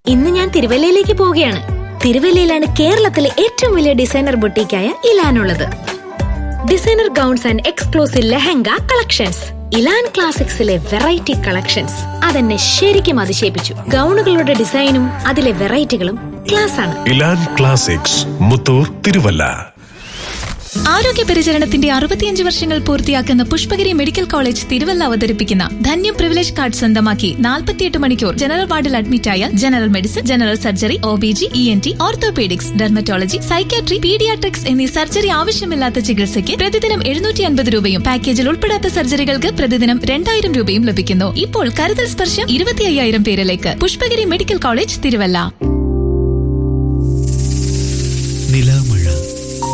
ഇന്ന് ഞാൻ തിരുവല്ലയിലേക്ക് പോവുകയാണ് തിരുവല്ലയിലാണ് കേരളത്തിലെ ഏറ്റവും വലിയ ഡിസൈനർ ബൊട്ടീക്കായ ഇലാനുള്ളത് designer gowns and exclusive lehenga collections Elan ക്ലാസിക്സിലെ വെറൈറ്റി കളക്ഷൻസ് അതെന്നെ ശരിക്കും അതിശയിപ്പിച്ചു ഗൗണുകളുടെ ഡിസൈനും അതിലെ വെറൈറ്റികളും ക്ലാസ് ആണ് ഇലാൻ ക്ലാസിക്സ് മുത്തൂർ തിരുവല്ല ആരോഗ്യ പരിചരണത്തിന്റെ അറുപത്തിയഞ്ച് വർഷങ്ങൾ പൂർത്തിയാക്കുന്ന പുഷ്പഗിരി മെഡിക്കൽ കോളേജ് തിരുവല്ല അവതരിപ്പിക്കുന്ന ധന്യം പ്രിവിലേജ് കാർഡ് സ്വന്തമാക്കി നാൽപ്പത്തിയെട്ട് മണിക്കൂർ ജനറൽ വാർഡിൽ അഡ്മിറ്റായ general medicine general surgery O B G E N T orthopaedics dermatology psychiatry paediatrics എന്നീ സർജറി ആവശ്യമില്ലാത്ത ചികിത്സയ്ക്ക് പ്രതിദിനം എഴുന്നൂറ്റി അൻപത് രൂപയും പാക്കേജിൽ ഉൾപ്പെടാത്ത സർജറികൾക്ക് പ്രതിദിനം രണ്ടായിരം രൂപയും ലഭിക്കുന്നു ഇപ്പോൾ കരുതൽ സ്പർശം ഇരുപത്തി അയ്യായിരം പേരിലേക്ക് പുഷ്പഗിരി മെഡിക്കൽ കോളേജ് തിരുവല്ല നിലാമണി